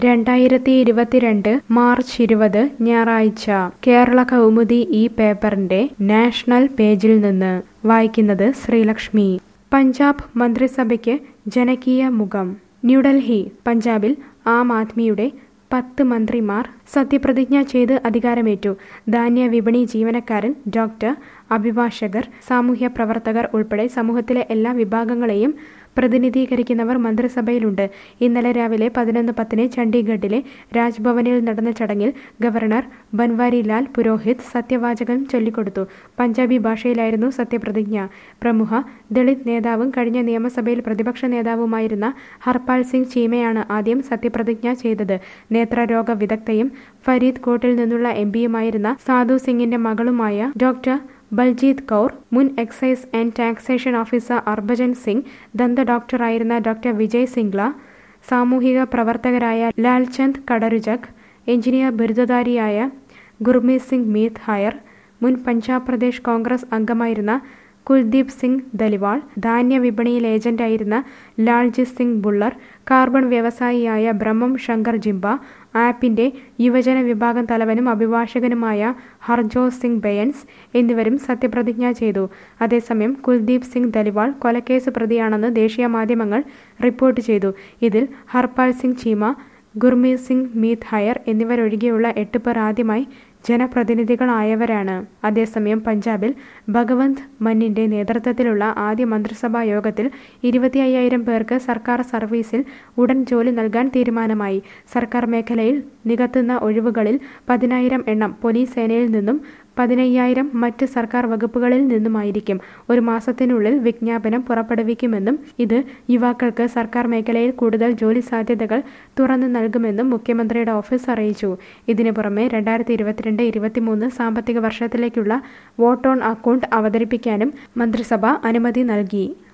രണ്ടായിരത്തി ഇരുപത്തിരണ്ട് മാർച്ച് ഇരുപത് ഞായറാഴ്ച കേരള കൗമുദി ഈ പേപ്പറിന്റെ നാഷണൽ പേജിൽ നിന്ന് വായിക്കുന്നത് ശ്രീലക്ഷ്മി പഞ്ചാബ് മന്ത്രിസഭയ്ക്ക് ജനകീയ മുഖം ന്യൂഡൽഹി പഞ്ചാബിൽ ആം ആദ്മിയുടെ പത്ത് മന്ത്രിമാർ സത്യപ്രതിജ്ഞ ചെയ്ത് അധികാരമേറ്റു ധാന്യ വിപണി ജീവനക്കാരൻ ഡോക്ടർ അഭിഭാഷകർ സാമൂഹ്യ പ്രവർത്തകർ ഉൾപ്പെടെ സമൂഹത്തിലെ എല്ലാ വിഭാഗങ്ങളെയും പ്രതിനിധീകരിക്കുന്നവർ മന്ത്രിസഭയിലുണ്ട് ഇന്നലെ രാവിലെ പതിനൊന്ന് പത്തിന് ചണ്ഡീഗഡിലെ രാജ്ഭവനിൽ നടന്ന ചടങ്ങിൽ ഗവർണർ ബൻവാരിലാൽ പുരോഹിത് സത്യവാചകം ചൊല്ലിക്കൊടുത്തു പഞ്ചാബി ഭാഷയിലായിരുന്നു സത്യപ്രതിജ്ഞ പ്രമുഖ ദളിത് നേതാവും കഴിഞ്ഞ നിയമസഭയിൽ പ്രതിപക്ഷ നേതാവുമായിരുന്ന ഹർപാൽ സിംഗ് ചീമയാണ് ആദ്യം സത്യപ്രതിജ്ഞ ചെയ്തത് നേത്രരോഗ വിദഗ്ധയും ഫരീദ് കോട്ടിൽ നിന്നുള്ള എം പിയുമായിരുന്ന സാധു സിംഗിന്റെ മകളുമായ ഡോക്ടർ ബൽജീത് കൗർ മുൻ excise and taxation officer Harbhajan Singh ദന്ത ഡോക്ടറായിരുന്ന ഡോക്ടർ വിജയ് സിംഗ്ല സാമൂഹിക പ്രവർത്തകരായ ലാൽചന്ദ് കടരുജക് എഞ്ചിനീയർ ബിരുദധാരിയായ ഗുർമീത് സിംഗ് മീത് ഹയർ മുൻ പഞ്ചാബ് പ്രദേശ് കോൺഗ്രസ് അംഗമായിരുന്ന കുൽദീപ് സിംഗ് ദലിവാൾ ധാന്യ വിപണിയിൽ ഏജന്റായിരുന്ന ലാൽജിത് സിംഗ് ബുള്ളർ കാർബൺ വ്യവസായിയായ ബ്രഹ്മം ശങ്കർ ജിംബ ആപ്പിന്റെ യുവജന വിഭാഗം തലവനും അഭിഭാഷകനുമായ ഹർജോത് സിംഗ് ബെയൻസ് എന്നിവരും സത്യപ്രതിജ്ഞ ചെയ്തു അതേസമയം കുൽദീപ് സിംഗ് ദലിവാൾ കൊലക്കേസ് പ്രതിയാണെന്ന് ദേശീയ മാധ്യമങ്ങൾ റിപ്പോർട്ട് ചെയ്തു ഇതിൽ ഹർപാൽ സിംഗ് ചീമ ഗുർമീത് സിംഗ് മീത് ഹയർ എന്നിവരൊഴികെയുള്ള എട്ട് പേർ ആദ്യമായി ജനപ്രതിനിധികളായവരാണ് അതേസമയം പഞ്ചാബിൽ ഭഗവന്ത് മന്നിന്റെ നേതൃത്വത്തിലുള്ള ആദ്യ മന്ത്രിസഭാ യോഗത്തിൽ ഇരുപത്തി അയ്യായിരം പേർക്ക് സർക്കാർ സർവീസിൽ ഉടൻ ജോലി നൽകാൻ തീരുമാനമായി സർക്കാർ മേഖലയിൽ നികത്തുന്ന ഒഴിവുകളിൽ പതിനായിരം എണ്ണം പോലീസ് സേനയിൽ നിന്നും പതിനയ്യായിരം മറ്റ് സർക്കാർ വകുപ്പുകളിൽ നിന്നുമായിരിക്കും ഒരു മാസത്തിനുള്ളിൽ വിജ്ഞാപനം പുറപ്പെടുവിക്കുമെന്നും ഇത് യുവാക്കൾക്ക് സർക്കാർ മേഖലയിൽ കൂടുതൽ ജോലി സാധ്യതകൾ തുറന്നു നൽകുമെന്നും മുഖ്യമന്ത്രിയുടെ ഓഫീസ് അറിയിച്ചു ഇതിനു പുറമെ രണ്ടായിരത്തി ഇരുപത്തിരണ്ട് ഇരുപത്തിമൂന്ന് സാമ്പത്തിക വർഷത്തിലേക്കുള്ള വോട്ട് ഓൺ അക്കൗണ്ട് അവതരിപ്പിക്കാനും മന്ത്രിസഭ അനുമതി നൽകി